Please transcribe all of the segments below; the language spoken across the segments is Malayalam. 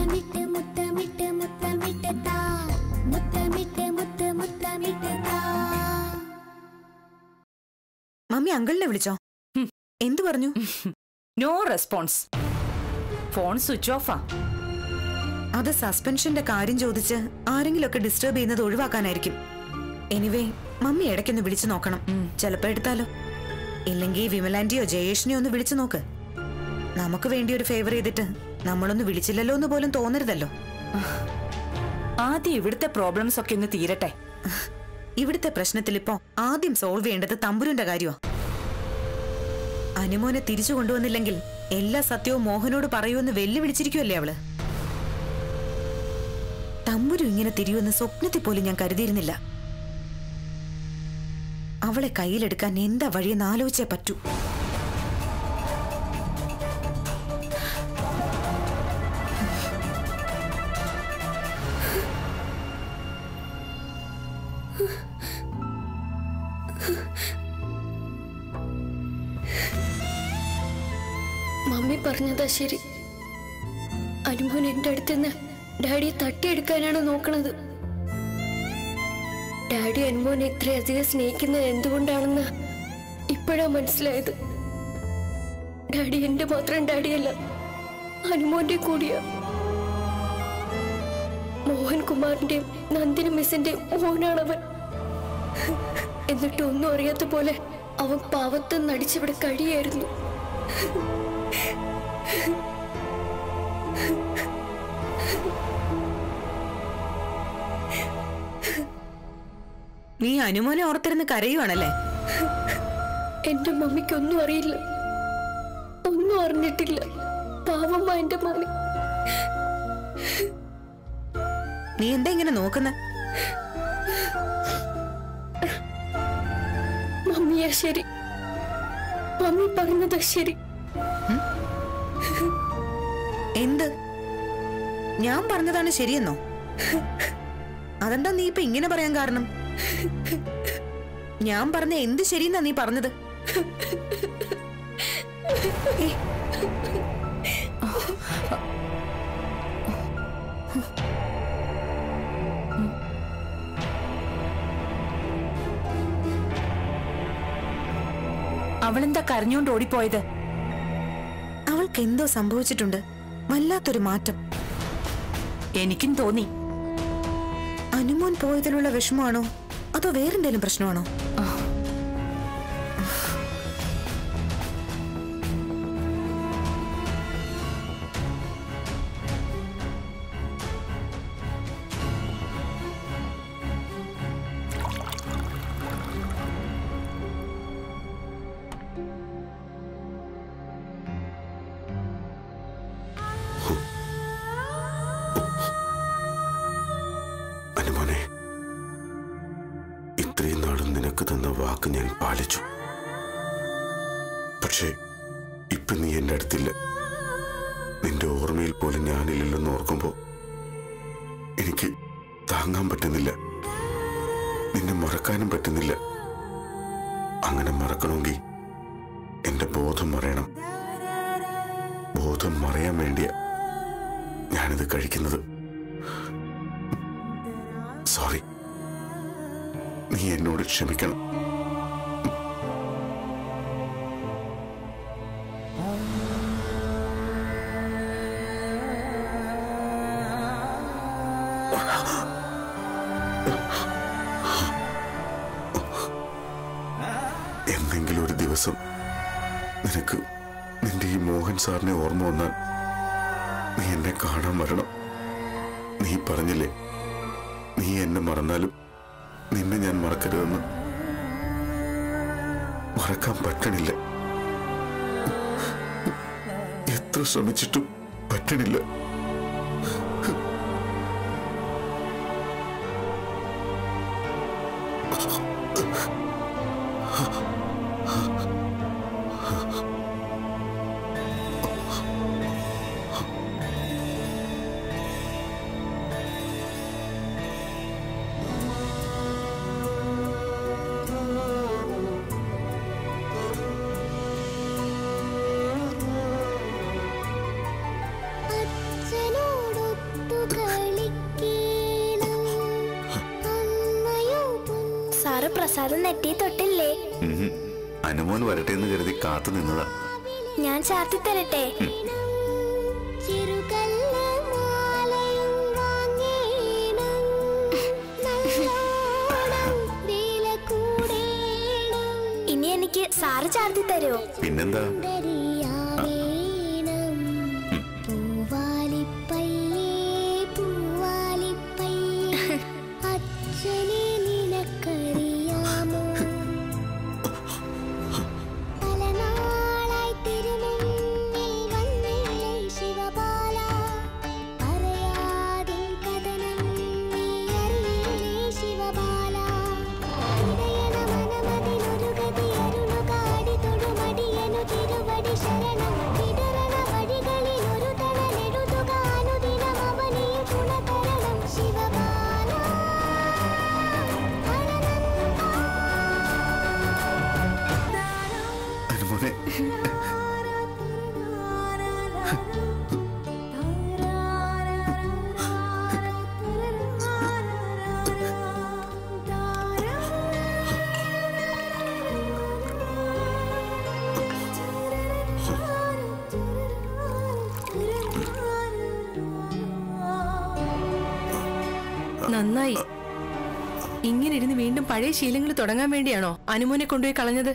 മുത്തമിട്ട് മുത്തമിട്ട് മുത്തമിട്ട് താ മുത്തമിട്ട് മുത്ത് മുത്തമിട്ട് താ മമ്മി അങ്കിളിനെ വിളിച്ചോ ഉം. എന്തു പറഞ്ഞു നോ റെസ്പോൺസ് ഫോൺ സ്വിച്ച് ഓഫാ അത് സസ്പെൻഷന്റെ കാര്യം ചോദിച്ച് ആരെങ്കിലുമൊക്കെ ഡിസ്റ്റർബ് ചെയ്യുന്നത് ഒഴിവാക്കാനായിരിക്കും എനിവേ മമ്മി ഇടയ്ക്കൊന്ന് വിളിച്ചു നോക്കണം ചിലപ്പോ എടുത്താലോ ഇല്ലെങ്കിൽ വിമലാന്റിയോ ജയേഷിനെയോ ഒന്ന് വിളിച്ചു നോക്ക് നമുക്ക് വേണ്ടി ഒരു ഫേവർ ചെയ്തിട്ട് നമ്മളൊന്ന് വിളിച്ചില്ലല്ലോ എന്ന് പോലും തോന്നരുതല്ലോ ആദ്യം ഇവിടുത്തെ പ്രോബ്ലംസ് ഒക്കെ ഒന്ന് തീരട്ടെ ഇവിടുത്തെ പ്രശ്നത്തിൽ ഇപ്പോ ആദ്യം സോൾവ് ചെയ്യേണ്ടത് തമ്പുരുന്റെ കാര്യമാ അനുമോനെ തിരിച്ചു കൊണ്ടുവന്നില്ലെങ്കിൽ എല്ലാ സത്യവും മോഹനോട് പറയൂന്ന് വെല്ലുവിളിച്ചിരിക്കുമല്ലേ അവള് തമ്പുരു ഇങ്ങനെ തിരിയുമെന്ന് സ്വപ്നത്തിൽ പോലും ഞാൻ കരുതിയിരുന്നില്ല അവളെ കയ്യിലെടുക്കാൻ എന്താ വഴിയെന്ന് ആലോചിച്ചേ പറ്റൂ മമ്മി പറഞ്ഞതാ ശരി അനുമോൻ എന്റെ അടുത്തുനിന്ന് ഡാഡിയെ തട്ടിയെടുക്കാനാണ് നോക്കണത് ഡാഡി അനുമോനെ ഇത്രയധികം സ്നേഹിക്കുന്നത് എന്തുകൊണ്ടാണെന്ന് ഇപ്പോഴാ മനസ്സിലായത് ഡാഡി എന്റെ മാത്രം ഡാഡിയല്ല അനുമോന്റെ കൂടിയാ മോഹൻകുമാറിന്റെയും നന്ദിനി മിസ്സിന്റെയും മോനാണവൻ എന്നിട്ട് ഒന്നും അറിയാത്ത പോലെ അവൻ പാവത്ത് നടിച്ചിവിടെ കഴിയായിരുന്നു നീ അനുമോനെ ഓർത്തിരുന്ന് കരയുവാണല്ലേ എന്റെ മമ്മിക്കൊന്നും അറിയില്ല ഒന്നും അറിഞ്ഞിട്ടില്ല പാവമ്മ എന്റെ മമ്മി നീ എന്താ ഇങ്ങനെ നോക്കുന്ന മമ്മിയാ ശരി മമ്മി പറഞ്ഞതാ ശരി എന്ത് ഞാൻ പറഞ്ഞതാണ് ശരിയെന്നോ അതെന്താ നീ ഇപ്പൊ ഇങ്ങനെ പറയാൻ കാരണം ഞാൻ പറഞ്ഞ എന്ത് ശരിയെന്നാ നീ പറഞ്ഞത് ഏ, അവളെന്താ കരഞ്ഞോണ്ട് ഓടിപ്പോയത് അവൾക്ക് എന്തോ സംഭവിച്ചിട്ടുണ്ട് വല്ലാത്തൊരു മാറ്റം എനിക്കും തോന്നി അനുമോൻ പോയതിലുള്ള വിഷമമാണോ അതോ വേറെന്തേലും പ്രശ്നമാണോ അനുമോനെ ഇത്രയും നാളും നിനക്ക് തന്ന വാക്ക് ഞാൻ പാലിച്ചു പക്ഷേ ഇപ്പൊ നീ എന്റെ അടുത്തില്ല നിന്റെ ഓർമ്മയിൽ പോലും ഞാനില്ലെന്ന് ഓർക്കുമ്പോ എനിക്ക് താങ്ങാൻ പറ്റുന്നില്ല നിന്നെ മറക്കാനും പറ്റുന്നില്ല അങ്ങനെ മറക്കണമെങ്കിൽ എന്റെ ബോധം മറയണം ബോധം മറയാൻ വേണ്ടിയാ ഞാനിത് കഴിക്കുന്നത് സോറി നീ എന്നോട് ക്ഷമിക്കണം എന്തെങ്കിലും ഒരു ദിവസം നിനക്ക് നിന്റെ ഈ മോഹൻ സാറിനെ ഓർമ്മ വന്നാൽ നീ എന്നെ കാണാൻ വരണം നീ പറഞ്ഞില്ലേ നീ എന്നെ മറന്നാലും നിന്നെ ഞാൻ മറക്കരുതെന്ന് മറക്കാൻ പറ്റണില്ല എത്ര ശ്രമിച്ചിട്ടും പറ്റണില്ല അച്ഛനോടു സാറ് പ്രസാദം നെറ്റി തൊട്ടില്ലേ ഉഹും. അനുമോൻ വരട്ടെ എന്ന് കരുതി കാത്തു നിന്നതാ ഞാൻ ചാർത്തി തരട്ടെ ഇനി എനിക്ക് സാറ് ചാർത്തി തരുമോ പിന്നെന്താ അച്ഛനെ നിനക്കറിയാമോ പല നാളായി തിരുമുന്നിൽ വന്നില്ലേ ശിവബാല പറയാതിൻ കഥനം നീ അറിയില്ലേ ശിവബാല ഇടയന മനമതിനൊരു ഗതി അരുളുകാടി തൊടുമടിയനു തിരുവടി ശരണം ഇടറണ വഴികളിൽ ഒരു തണലെഴുതുക അനുദിനം അവനെയും ഗുണതരണം ശിവബാല അനുമോനെ നന്നായി ഇങ്ങനെ ഇരുന്ന് വീണ്ടും പഴയ ശീലങ്ങൾ തുടങ്ങാൻ വേണ്ടിയാണോ അനുമോനെ കൊണ്ടുപോയി കളഞ്ഞത്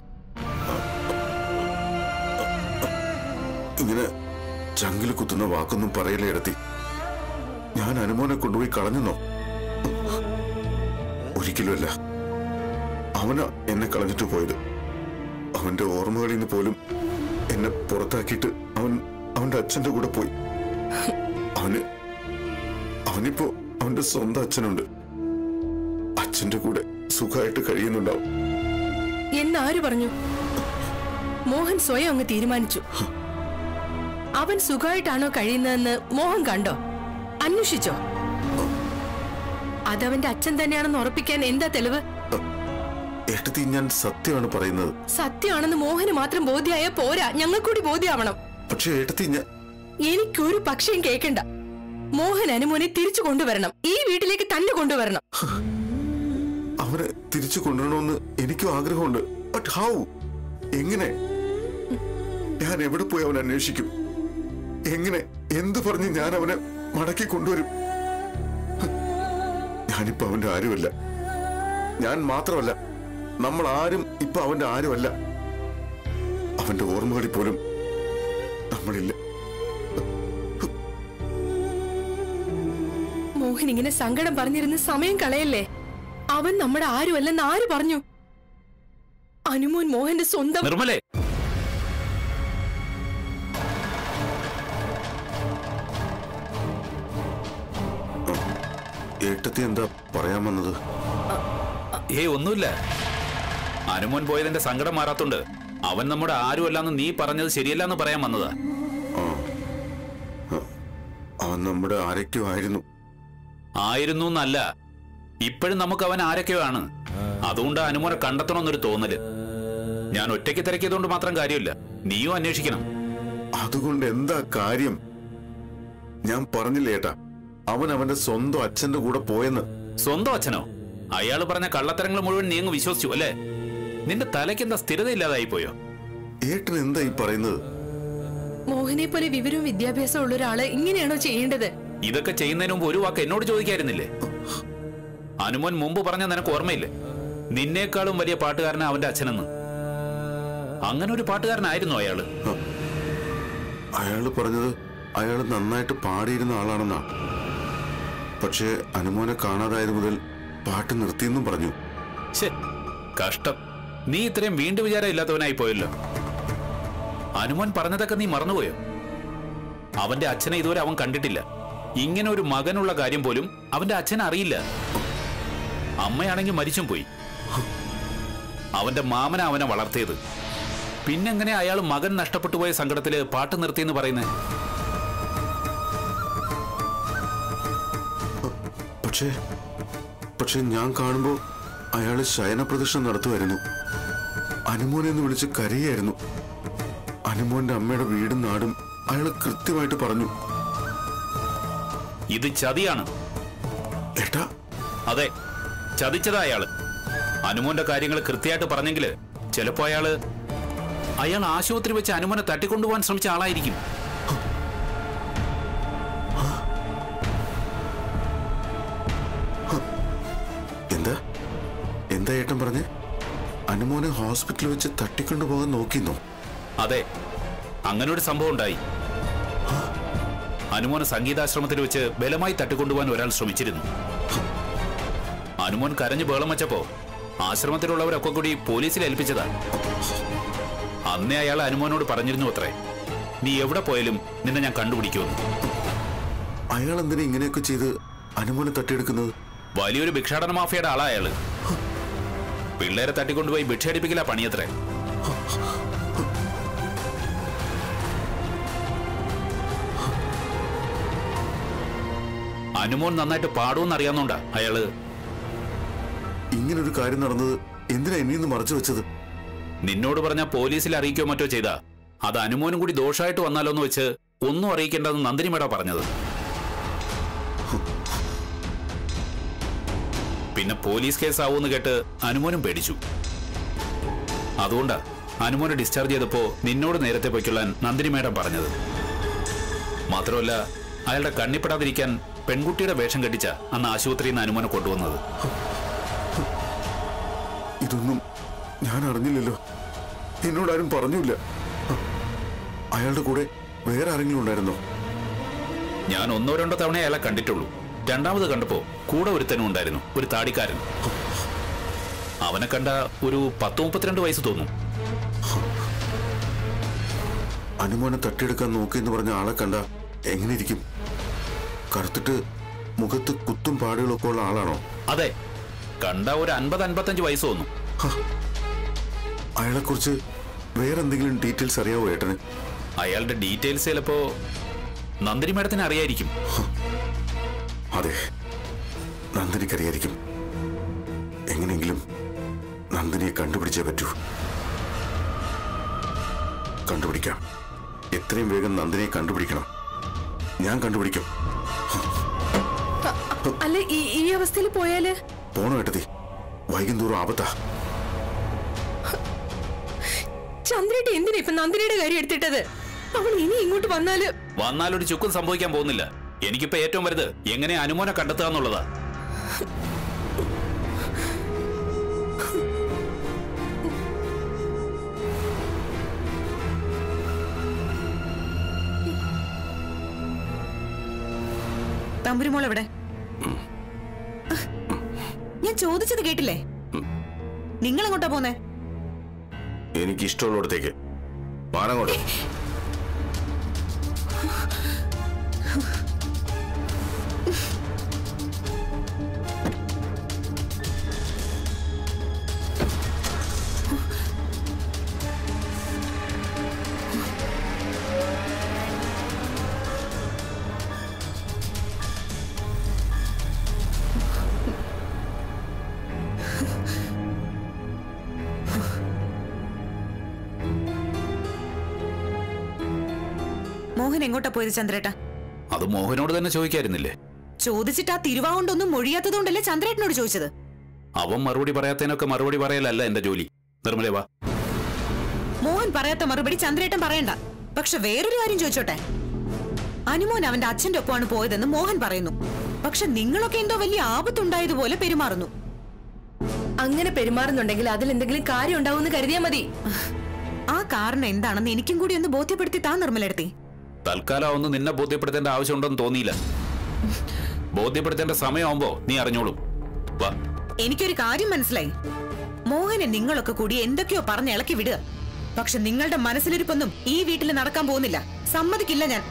ഇങ്ങനെ ചങ്കിൽ കുത്തുന്ന വാക്കൊന്നും പറയലേ എടുത്തി ഞാൻ അനുമോനെ കൊണ്ടുപോയി കളഞ്ഞെന്നോ ഒരിക്കലുമല്ല അവനാ എന്നെ കളഞ്ഞിട്ട് പോയത് അവന്റെ ഓർമ്മകളിൽ നിന്ന് പോലും എന്നെ പുറത്താക്കിയിട്ട് അവൻ അവന്റെ അച്ഛന്റെ കൂടെ പോയി അവന് അവനിപ്പോ അവന്റെ സ്വന്തം അച്ഛനുണ്ട് അച്ഛന്റെ കൂടെ സുഖമായിട്ട് കഴിയുന്നുണ്ടാവും എന്നാര് പറഞ്ഞു മോഹൻ സ്വയം അങ്ങ് തീരുമാനിച്ചു അവൻ സുഖമായിട്ടാണോ കഴിയുന്നതെന്ന് മോഹൻ കണ്ടോ അന്വേഷിച്ചോ അതവന്റെ അച്ഛൻ തന്നെയാണെന്ന് ഉറപ്പിക്കാൻ എന്താ തെളിവ് ഏട്ടത്തി ഞാൻ സത്യമാണ് പറയുന്നത് സത്യമാണെന്ന് മോഹന് മാത്രം ബോധ്യായ പോരാ ഞങ്ങൾക്കൂടി ബോധ്യാവണം പക്ഷെ ഏട്ടത്തി ഞാൻ എനിക്കൊരു പക്ഷയും കേൾക്കണ്ട മോഹൻ അനുമോനെ തിരിച്ചു കൊണ്ടുവരണം ഈ വീട്ടിലേക്ക് തന്നെ കൊണ്ടുവരണം അവനെ തിരിച്ചു കൊണ്ടുവരണമെന്ന് എനിക്കും ആഗ്രഹമുണ്ട് ബട്ട് ഹൗ എങ്ങനെ ഞാൻ എവിടെ പോയി അവൻ അന്വേഷിക്കും എങ്ങനെ എന്തു പറഞ്ഞ് ഞാൻ അവനെ മടക്കി കൊണ്ടുവരും ഞാനിപ്പോ അവന്റെ ആരുമല്ല ഞാൻ മാത്രമല്ല നമ്മൾ ആരും ഇപ്പൊ അവന്റെ ആരുമല്ല അവന്റെ ഓർമ്മകളിൽ പോലും നമ്മളില്ല മോഹൻ ഇങ്ങനെ സങ്കടം പറഞ്ഞിരുന്ന് സമയം കളയല്ലേ അവൻ നമ്മുടെ ആരുമല്ലെന്ന് ആര് പറഞ്ഞു അനുമോൻ മോഹന്റെ സ്വന്തം നിർമ്മലേ ഏട്ടത്തി എന്താ പറയാൻ വന്നത് ഏയ് ഒന്നുമില്ല അനുമോൻ പോയതിന്റെ സങ്കടം മാറാത്തോണ്ട് അവൻ നമ്മുടെ ആരുമല്ലാന്ന് നീ പറഞ്ഞത് ശരിയല്ലാന്ന് പറയാൻ വന്നതാ അവൻ നമ്മുടെ ആരൊക്കെയോ ആയിരുന്നു ആയിരുന്നു എന്നല്ല ഇപ്പോഴും നമുക്ക് അവൻ ആരൊക്കെയോ ആണ് അതുകൊണ്ട് അനുമോനെ കണ്ടെത്തണമെന്നൊരു തോന്നല് ഞാൻ ഒറ്റയ്ക്ക് തിരക്കിയതുകൊണ്ട് മാത്രം കാര്യമില്ല നീയും അന്വേഷിക്കണം അതുകൊണ്ട് എന്താ കാര്യം ഞാൻ പറഞ്ഞില്ലേ ഏട്ടാ അവൻ അവന്റെ സ്വന്തം അച്ഛന്റെ കൂടെ പോയെന്ന് സ്വന്തം അച്ഛനോ അയാൾ പറഞ്ഞ കള്ളത്തരങ്ങൾ മുഴുവൻ നീ അങ്ങ് വിശ്വസിച്ചു അല്ലേ നിന്റെ തലയ്ക്ക് എന്താ സ്ഥിരതയില്ലാതായി പോയോ ഏട്ടൻ എന്താ ഈ പറയുന്നത് മോഹനെ പോലെ വിവരവും വിദ്യാഭ്യാസവും ഉള്ള ഒരാള് ഇങ്ങനെയാണോ ചെയ്യേണ്ടത് ഇതൊക്കെ ചെയ്യുന്നതിന് മുമ്പ് ഒരു വാക്ക് എന്നോട് ചോദിക്കായിരുന്നില്ലേ അനുമോൻ മുമ്പ് പറഞ്ഞ നിനക്ക് ഓർമ്മയില്ലേ നിന്നേക്കാളും വലിയ പാട്ടുകാരനാ അവന്റെ അച്ഛനെന്ന് അങ്ങനെ ഒരു പാട്ടുകാരനായിരുന്നു അയാള് അയാള് പറഞ്ഞത് അയാൾ നന്നായിട്ട് പാടിയിരുന്ന ആളാണെന്നാ പക്ഷേ അനുമോനെ കാണാതായത് മുതൽ പാട്ട് നിർത്തിയെന്നും പറഞ്ഞു ശ്ശെ, കഷ്ടം നീ ഇത്രയും വീണ്ടും വിചാരം ഇല്ലാത്തവനായി പോയല്ലോ അനുമോൻ പറഞ്ഞതൊക്കെ നീ മറന്നുപോയോ അവന്റെ അച്ഛനെ ഇതുവരെ അവൻ കണ്ടിട്ടില്ല ഇങ്ങനെ ഒരു മകനുള്ള കാര്യം പോലും അവന്റെ അച്ഛൻ അറിയില്ല അമ്മയാണെങ്കിൽ മരിച്ചും പോയി അവന്റെ മാമന അവനെ വളർത്തിയത് പിന്നെങ്ങനെ അയാൾ മകൻ നഷ്ടപ്പെട്ടു പോയ സങ്കടത്തില് പാട്ട് നിർത്തിയെന്ന് പറയുന്നേ പക്ഷേ പക്ഷെ ഞാൻ കാണുമ്പോ അയാള് ശയനപ്രദക്ഷിണം നടത്തുമായിരുന്നു അനുമോനെ എന്ന് വിളിച്ച് കരയായിരുന്നു അനുമോന്റെ അമ്മയുടെ വീടും നാടും അയാൾ കൃത്യമായിട്ട് പറഞ്ഞു ഇത് ചതിയാണ് ഏട്ടാ അതെ ചതിച്ചതാ അയാള് അനുമോന്റെ കാര്യങ്ങൾ കൃത്യമായിട്ട് പറഞ്ഞെങ്കിൽ ചിലപ്പോ അയാള് അയാൾ ആശുപത്രി വെച്ച് അനുമോനെ തട്ടിക്കൊണ്ടുപോകാൻ ശ്രമിച്ച ആളായിരിക്കും എന്താ എന്താ ഏട്ടൻ പറഞ്ഞ് അനുമോനെ ഹോസ്പിറ്റലിൽ വെച്ച് തട്ടിക്കൊണ്ടു പോകാൻ നോക്കിന്നോ അതെ അങ്ങനെ ഒരു സംഭവം ഉണ്ടായി അനുമോനെ സംഗീതാശ്രമത്തിൽ വെച്ച് ബലമായി തട്ടിക്കൊണ്ടുപോകാൻ ഒരാൾ ശ്രമിച്ചിരുന്നു അനുമോൻ കരഞ്ഞു ബേളം വെച്ചപ്പോ ആശ്രമത്തിലുള്ളവരൊക്കെ കൂടി പോലീസിൽ ഏൽപ്പിച്ചതാ അന്നേ അയാൾ അനുമോനോട് പറഞ്ഞിരുന്നു അത്രേ നീ എവിടെ പോയാലും നിന്നെ ഞാൻ കണ്ടുപിടിക്കുമെന്ന് അയാൾ എന്തിനാ ഇങ്ങനെയൊക്കെ ചെയ്ത് അനുമോനെ തട്ടിയെടുക്കുന്നത് വലിയൊരു ഭിക്ഷാടന മാഫിയയുടെ ആളാ അയാള് പിള്ളേരെ തട്ടിക്കൊണ്ടുപോയി ഭിക്ഷയടിപ്പിക്കില്ല പണിയത്രേ അനുമോൻ നന്നായിട്ട് പാടുമെന്ന് അറിയാവുന്നോണ്ടാ അയാള് ഇങ്ങനൊരു കാര്യം നടന്നത് എന്തിനാ എന്നെയൊന്ന് മറച്ചു വെച്ചത് നിന്നോട് പറഞ്ഞ പോലീസിൽ അറിയിക്കോ മറ്റോ ചെയ്താ അത് അനുമോനും കൂടി ദോഷമായിട്ട് വന്നാലോ എന്ന് വെച്ച് ഒന്നും അറിയിക്കേണ്ടെന്ന് നന്ദിനി മേട പറഞ്ഞത് പിന്നെ പോലീസ് കേസ് ആവുമെന്ന് കേട്ട് അനുമോനും പേടിച്ചു അതുകൊണ്ടാ അനുമോനെ ഡിസ്ചാർജ് ചെയ്തപ്പോ നിന്നോട് നേരത്തെ പൊയ്ക്കൊള്ളാൻ നന്ദിനി മേഡം പറഞ്ഞത് മാത്രമല്ല അയാളുടെ കണ്ണിപ്പെടാതിരിക്കാൻ പെൺകുട്ടിയുടെ വേഷം കെട്ടിച്ച അന്ന് ആശുപത്രിയിൽ നിന്ന് അനുമോനെ കൊണ്ടുവന്നത് ഇതൊന്നും ഞാൻ അറിഞ്ഞില്ലല്ലോ എന്നോട് ആരും പറഞ്ഞില്ല അയാളുടെ കൂടെ വേറെ ആരെങ്കിലും ഉണ്ടായിരുന്നോ ഞാൻ ഒന്നോ രണ്ടോ തവണ അയാളെ കണ്ടിട്ടുള്ളൂ രണ്ടാമത് കണ്ടപ്പോ കൂടെ ഒരുത്തനും ഉണ്ടായിരുന്നു ഒരു താടിക്കാരൻ അവനെ കണ്ട ഒരു പത്ത് മുപ്പത്തിരണ്ട് വയസ്സ് തോന്നും അനുമോനെ തട്ടിയെടുക്കാൻ നോക്കിയെന്ന് പറഞ്ഞ ആളെ കണ്ട എങ്ങനെ ഇരിക്കും കറുത്തിട്ട് മുഖത്ത് കുത്തും പാടുകളൊക്കെ ഉള്ള ആളാണോ അതെ കണ്ട ഒരു അൻപത് അൻപത്തഞ്ച് വയസ്സ് തോന്നും അയാളെക്കുറിച്ച് വേറെ എന്തെങ്കിലും ഡീറ്റെയിൽസ് അറിയാവോ ഏട്ടന് അയാളുടെ ഡീറ്റെയിൽസ് ചിലപ്പോ നന്ദിനി മേഡത്തിന് അറിയായിരിക്കും അതെ നന്ദിനിക്കറിയായിരിക്കും എങ്ങനെയെങ്കിലും നന്ദിനിയെ കണ്ടുപിടിച്ചേ പറ്റൂ കണ്ടുപിടിക്കാം എത്രയും വേഗം നന്ദിനിയെ കണ്ടുപിടിക്കണം ഞാൻ കണ്ടുപിടിക്കും അല്ല ഈ ഈ അവസ്ഥയിൽ പോയാല് പോണോ ഏട്ടത്തി വൈകുന്തോറും ആപത്താ ചന്ദ്രേട്ട എന്തിനാ ഇപ്പൊ നന്ദിനിയുടെ കാര്യം എടുത്തിട്ടത് അവൾ ഇനി ഇങ്ങോട്ട് വന്നാല് വന്നാലൊരു ചുക്കും സംഭവിക്കാൻ പോകുന്നില്ല എനിക്കിപ്പോ ഏറ്റവും വലുത് എങ്ങനെ അനുമോനെ കണ്ടെത്തുക എന്നുള്ളതാ തമ്പുരുമോൾ എവിടെ ഞാൻ ചോദിച്ചത് കേട്ടില്ലേ നിങ്ങൾ എങ്ങോട്ടാ പോന്നേ എനിക്ക് ഇഷ്ടമുള്ളിടത്തേക്ക് മാനങ്ങോട്ട് മോഹൻ എങ്ങോട്ടാ പോയത് ചന്ദ്രേട്ട അത് മോഹനോട് തന്നെ ചോദിക്കായിരുന്നില്ലേ ചോദിച്ചിട്ട് ആ തിരുവാകൊണ്ടൊന്നും മൊഴിയാത്തതുകൊണ്ടല്ലേ ചന്ദ്രേട്ടനോട് ചോദിച്ചത് അവൻ മറുപടി പറയാത്തതിനൊക്കെ മറുപടി പറയലല്ല എന്റെ ജോലി നിർമ്മലേ വാ മോഹൻ പറയാത്ത മറുപടി ചന്ദ്രേട്ടൻ പറയണ്ട പക്ഷെ വേറൊരു കാര്യം ചോദിച്ചോട്ടെ അനുമോൻ അവന്റെ അച്ഛന്റെ ഒപ്പമാണ് പോയതെന്ന് മോഹൻ പറയുന്നു പക്ഷെ നിങ്ങളൊക്കെ എന്തോ വലിയ ആപത്തുണ്ടായതുപോലെ പെരുമാറുന്നു അങ്ങനെ പെരുമാറുന്നുണ്ടെങ്കിൽ അതിൽ എന്തെങ്കിലും കാര്യം ഉണ്ടാവും കരുതിയാ മതി ആ കാരണം എന്താണെന്ന് എനിക്കും കൂടി ഒന്ന് ബോധ്യപ്പെടുത്തി താ നിർമ്മലെടുത്തി തൽക്കാലം ഒന്ന് നിന്നെ ബോധ്യപ്പെടുത്തേണ്ട ആവശ്യമുണ്ടെന്ന് തോന്നിയില്ല ബോധ്യപ്പെടുത്തേണ്ട സമയമാകുമ്പോ നീ അറിഞ്ഞോളൂ വാ എനിക്കൊരു കാര്യം മനസ്സിലായി മോഹനെ നിങ്ങളൊക്കെ കൂടി എന്തൊക്കെയോ പറഞ്ഞ് ഇളക്കി വിടുക പക്ഷെ നിങ്ങളുടെ മനസ്സിലിരിപ്പൊന്നും ഈ വീട്ടിൽ നടക്കാൻ പോകുന്നില്ല സമ്മതിക്കില്ല ഞാൻ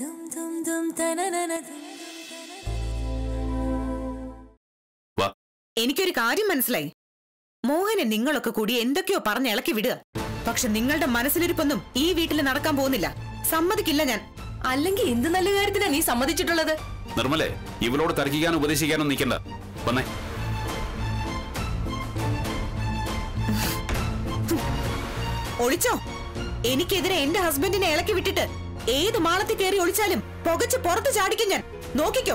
വാ എനിക്കൊരു കാര്യം മനസ്സിലായി മോഹനെ നിങ്ങളൊക്കെ കൂടി എന്തൊക്കെയോ പറഞ്ഞ് ഇളക്കി വിടുക പക്ഷെ നിങ്ങളുടെ മനസ്സിലിരിപ്പൊന്നും ഈ വീട്ടിൽ നടക്കാൻ പോകുന്നില്ല സമ്മതിക്കില്ല ഞാൻ അല്ലെങ്കിൽ എന്ത് നല്ല കാര്യത്തിനാ നീ സമ്മതിച്ചിട്ടുള്ളത് നിർമ്മലേ ഇവളോട് തർക്കിക്കാനും ഉപദേശിക്കാനും നിൽക്കണ്ട വന്നേ ഒളിച്ചോ എനിക്കെതിരെ എന്റെ ഹസ്ബൻഡിനെ ഇളക്കി വിട്ടിട്ട് ഏത് മാളത്തിൽ കയറി ഒളിച്ചാലും പുകച്ച് പുറത്ത് ചാടിക്കും ഞാൻ നോക്കിക്കോ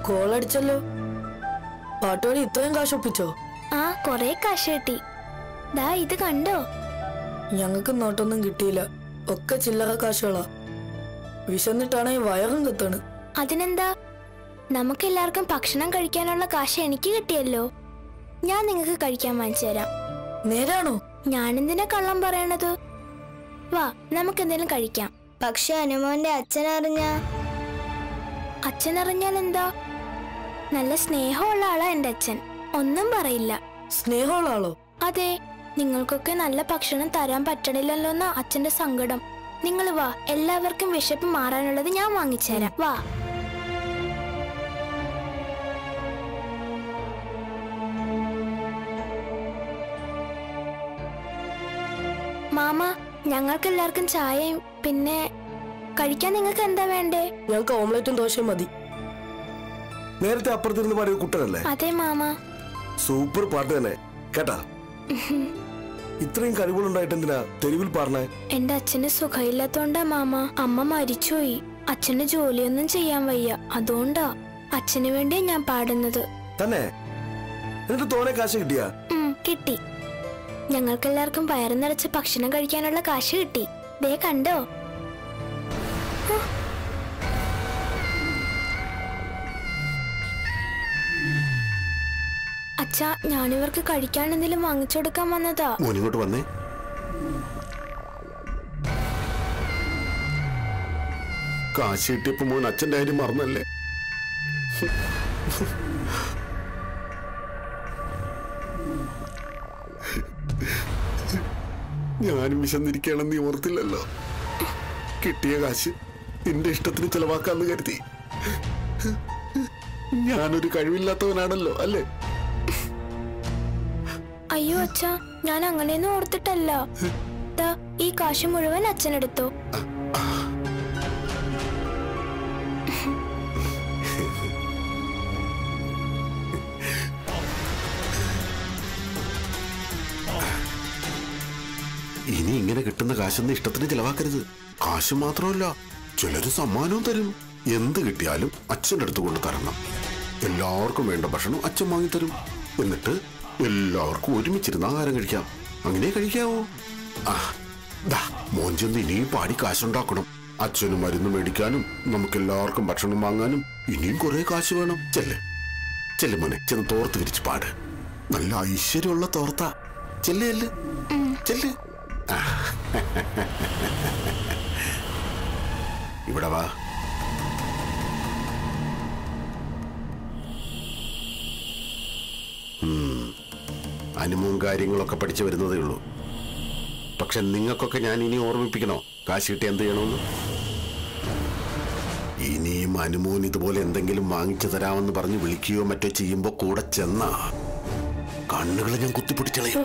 ഗോളടിച്ചല്ലോ പാട്ടുപാടി ഇത്രയും കാശ് ഒപ്പിച്ചോ ആ കൊറേ കാശ് കിട്ടി ദാ ഇത് കണ്ടോ ഞങ്ങൾക്ക് നോട്ടൊന്നും കിട്ടിയില്ല ഒക്കെ ചില്ലറ കാശുകളാ വിശന്നിട്ടാണെങ്കിൽ വയറും കത്താണ് അതിനെന്താ നമുക്കെല്ലാവർക്കും ഭക്ഷണം കഴിക്കാനുള്ള കാശ് എനിക്ക് കിട്ടിയല്ലോ ഞാൻ നിങ്ങൾക്ക് കഴിക്കാൻ വാങ്ങിച്ചു തരാം നേരാണോ ഞാനെന്തിനാ കള്ളം പറയണത് വാ നമുക്ക് എന്തെങ്കിലും കഴിക്കാം പക്ഷെ അനുമോന്റെ അച്ഛൻ അറിഞ്ഞ അച്ഛൻ അറിഞ്ഞാൽ എന്താ നല്ല സ്നേഹമുള്ള ആളാ എന്റെ അച്ഛൻ ഒന്നും പറയില്ല സ്നേഹമുള്ള ആളോ അതെ നിങ്ങൾക്കൊക്കെ നല്ല ഭക്ഷണം തരാൻ പറ്റണില്ലല്ലോ എന്നാ അച്ഛന്റെ സങ്കടം നിങ്ങൾ വാ എല്ലാവർക്കും വിശപ്പ് മാറാനുള്ളത് ഞാൻ വാങ്ങിച്ചു തരാം വാ മാമ ഞങ്ങൾക്ക് എല്ലാവർക്കും ചായയും പിന്നെ കഴിക്കാൻ നിങ്ങൾക്ക് എന്താ വേണ്ടേ ഞങ്ങൾക്ക് ഓംലെറ്റും ദോശയും മതി നേരത്തെ അപ്പുറത്തിരുന്ന് പാടിയ കുട്ടനല്ലേ അതെ മാമ സൂപ്പർ പാട്ട് തന്നെ കേട്ടാ ഇത്രയും കഴിവുകളുണ്ടായിട്ട് എന്തിനാ തെരുവിൽ പാടണേ എന്റെ അച്ഛന് സുഖമില്ലാത്തോണ്ടാ മാമ അമ്മ മരിച്ചുപോയി അച്ഛന് ജോലിയൊന്നും ചെയ്യാൻ വയ്യ അതുകൊണ്ടാ അച്ഛന് വേണ്ടിയാ ഞാൻ പാടുന്നത് തന്നെ എന്നിട്ട് തോനെ കാശ് കിട്ടിയാ ഉം, കിട്ടി ഞങ്ങൾക്കെല്ലാവർക്കും വയറ് നിറച്ച് ഭക്ഷണം കഴിക്കാനുള്ള കാശ് കിട്ടി ദേ കണ്ടോ ഹ. അച്ഛാ ഞാനിവർക്ക് കഴിക്കാൻ എന്തെങ്കിലും വാങ്ങിച്ചു കൊടുക്കാൻ വന്നതാ മോനിങ്ങോട്ട് വന്നേ കാശ് കിട്ടിയപ്പോ മോൻ അച്ഛന്റെ കാര്യം മറന്നല്ലേ ഞാനും വിശന്നിരിക്കുകയാണെന്ന് നീ ഓർത്തില്ലല്ലോ കിട്ടിയ കാശ് നിന്റെ ഇഷ്ടത്തിന് ചെലവാക്കാന്ന് കരുതി ഞാനൊരു കഴിവില്ലാത്തവനാണല്ലോ അല്ലേ അയ്യോ അച്ഛാ ഞാൻ അങ്ങനെയൊന്നും ഓർത്തിട്ടല്ല ദാ, ഈ കാശ് മുഴുവൻ അച്ഛനെടുത്തോ ഇനി ഇങ്ങനെ കിട്ടുന്ന കാശൊന്നും ഇഷ്ടത്തിന് ചെലവാക്കരുത് കാശ് മാത്രമല്ല ചിലര് സമ്മാനവും തരും എന്ത് കിട്ടിയാലും അച്ഛൻ്റെ അടുത്ത് കൊണ്ട് തരണം എല്ലാവർക്കും വേണ്ട ഭക്ഷണം അച്ഛൻ വാങ്ങിത്തരും എന്നിട്ട് എല്ലാവർക്കും ഒരുമിച്ചിരുന്ന് ആഹാരം കഴിക്കാം അങ്ങനെ കഴിക്കാവോ ആ ദാ മോൻ ചെന്ന് ഇനിയും പാടി കാശുണ്ടാക്കണം അച്ഛനും മരുന്ന് മേടിക്കാനും നമുക്ക് എല്ലാവർക്കും ഭക്ഷണം വാങ്ങാനും ഇനിയും കുറെ കാശ് വേണം ചെല്ല് ചെല്ല് മോനെ ചെന്ന് തോർത്ത് വിരിച്ച് പാട് നല്ല ഐശ്വര്യമുള്ള തോർത്ത ചെല്ല് ചെല്ല് ചെല്ല് ആ. ഇവിടെ വാ ഉം. അനുമവും കാര്യങ്ങളൊക്കെ പഠിച്ചു വരുന്നതേ ഉള്ളൂ പക്ഷെ നിങ്ങൾക്കൊക്കെ ഞാൻ ഇനി ഓർമ്മിപ്പിക്കണോ കാശ് കിട്ടി എന്ത് ചെയ്യണമെന്ന് ഇനിയും അനുമോൻ ഇതുപോലെ എന്തെങ്കിലും വാങ്ങിച്ചു തരാമെന്ന് പറഞ്ഞ് വിളിക്കുകയോ മറ്റോ ചെയ്യുമ്പോ കൂടെ ചെന്ന കണ്ണുകളെ ഞാൻ കുത്തിപ്പിടിച്ചളയും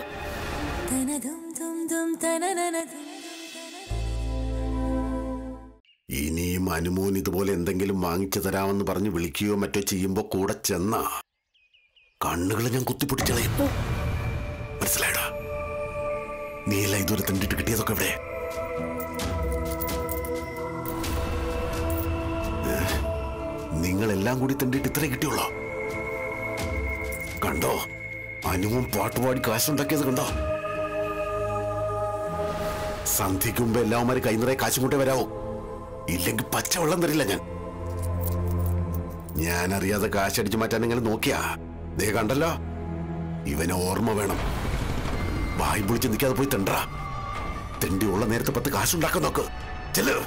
ഇനിയും അനുമോൻ ഇതുപോലെ എന്തെങ്കിലും വാങ്ങിച്ചു തരാമെന്ന് പറഞ്ഞ് വിളിക്കുകയോ മറ്റോ ചെയ്യുമ്പോ കൂടെ ചെന്ന കണ്ണുകളെ ഞാൻ കുത്തിപ്പിടിച്ചളയും മനസ്സിലായടാ നീയല്ല ഇതുവരെ തണ്ടിട്ട് കിട്ടിയതൊക്കെ ഇവിടെ നിങ്ങളെല്ലാം കൂടി തണ്ടിട്ട് ഇത്രേ കിട്ടിയുള്ളോ കണ്ടോ അനുവും പാട്ടുപാടി കാശുണ്ടാക്കിയത് കണ്ടോ സന്ധ്യയ്ക്ക് മുമ്പ് എല്ലാവന്മാരും കൈ നിറയെ കാശും കൊണ്ടേ വരാവോ ഇല്ലെങ്കിൽ പച്ചവെള്ളം തരില്ല ഞാൻ ഞാൻ അറിയാതെ കാശടിച്ചു മാറ്റാൻ നിങ്ങൾ നോക്കിയാ ദേ കണ്ടല്ലോ ഇവനെ ഓർമ്മ വേണം വായി പൊളിച്ച് നിൽക്കാതെ പോയി തെണ്ട തെണ്ടി ഉള്ള നേരത്തെ പത്ത് കാശുണ്ടാക്കാൻ നോക്ക് ചെല്ലു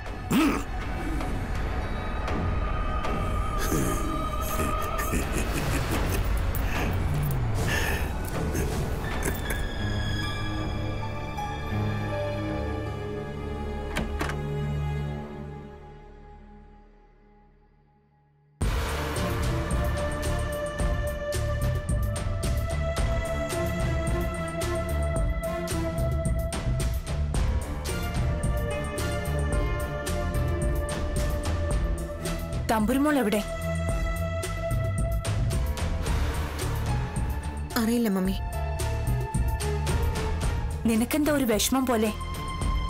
തമ്പുരുമോൾ എവിടെ അറിയില്ല മമ്മി നിനക്കെന്താ ഒരു വിഷമം പോലെ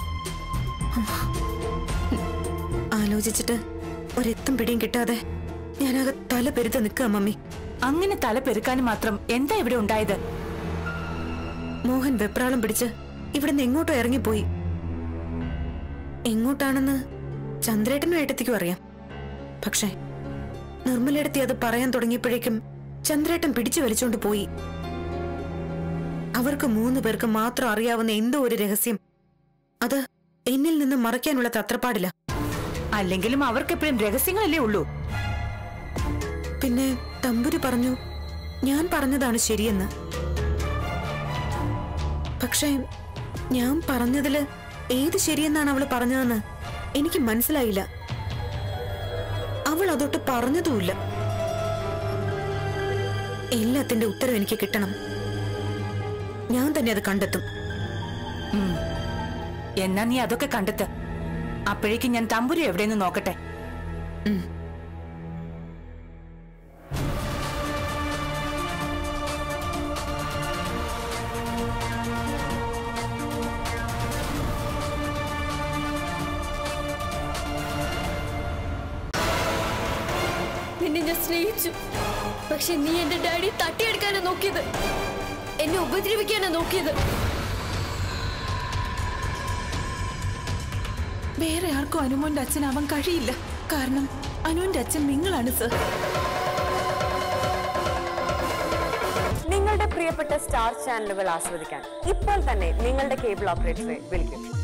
ആലോചിച്ചിട്ട് ഒരെത്തും പിടിയും കിട്ടാതെ ഞാനാകെ തല പെരുത്ത് നിൽക്കുക മമ്മി അങ്ങനെ തല പെരുക്കാനും മാത്രം എന്താ ഇവിടെ ഉണ്ടായത് മോഹൻ വെപ്രാളം പിടിച്ച് ഇവിടുന്ന് എങ്ങോട്ടോ ഇറങ്ങിപ്പോയി എങ്ങോട്ടാണെന്ന് ചന്ദ്രേട്ടനും ഏട്ടത്തിക്കും അറിയാം പക്ഷേ നിർമ്മലയിടത്തി അത് പറയാൻ തുടങ്ങിയപ്പോഴേക്കും ചന്ദ്രേട്ടൻ പിടിച്ചു വലിച്ചോണ്ട് പോയി അവർക്ക് മൂന്ന് പേർക്ക് മാത്രം അറിയാവുന്ന എന്തോ ഒരു രഹസ്യം അത് എന്നിൽ നിന്ന് മറയ്ക്കാനുള്ള തത്രപ്പാടില്ല അല്ലെങ്കിലും അവർക്കെപ്പോഴും രഹസ്യങ്ങളല്ലേ ഉള്ളൂ പിന്നെ തമ്പുരു പറഞ്ഞു ഞാൻ പറഞ്ഞതാണ് ശരിയെന്ന് പക്ഷേ ഞാൻ പറഞ്ഞതില് ഏത് ശരിയെന്നാണ് അവള് പറഞ്ഞതെന്ന് എനിക്ക് മനസ്സിലായില്ല അവൾ അതൊട്ട് പറഞ്ഞതുമില്ല എല്ലാത്തിന്റെ ഉത്തരം എനിക്ക് കിട്ടണം ഞാൻ തന്നെ അത് കണ്ടെത്തും എന്നാ നീ അതൊക്കെ കണ്ടെത്ത് അപ്പോഴേക്കും ഞാൻ തമ്പുരു എവിടെയെന്ന് നോക്കട്ടെ നിന്നെ ഞാൻ സ്നേഹിച്ചു പക്ഷെ നീ എന്റെ ഡാഡി തട്ടിയെടുക്കാനാ നോക്കിയത് എന്നെ ഉപദ്രവിക്കാനാ നോക്കിയത് വേറെ ആർക്കും അനുമോന്റെ അച്ഛനാവാൻ കഴിയില്ല കാരണം അനുവിന്റെ അച്ഛൻ നിങ്ങളാണ് സർ നിങ്ങളുടെ പ്രിയപ്പെട്ട സ്റ്റാർ ചാനലുകൾ ആസ്വദിക്കാൻ ഇപ്പോൾ തന്നെ നിങ്ങളുടെ കേബിൾ ഓപ്പറേറ്ററെ വിളിക്കും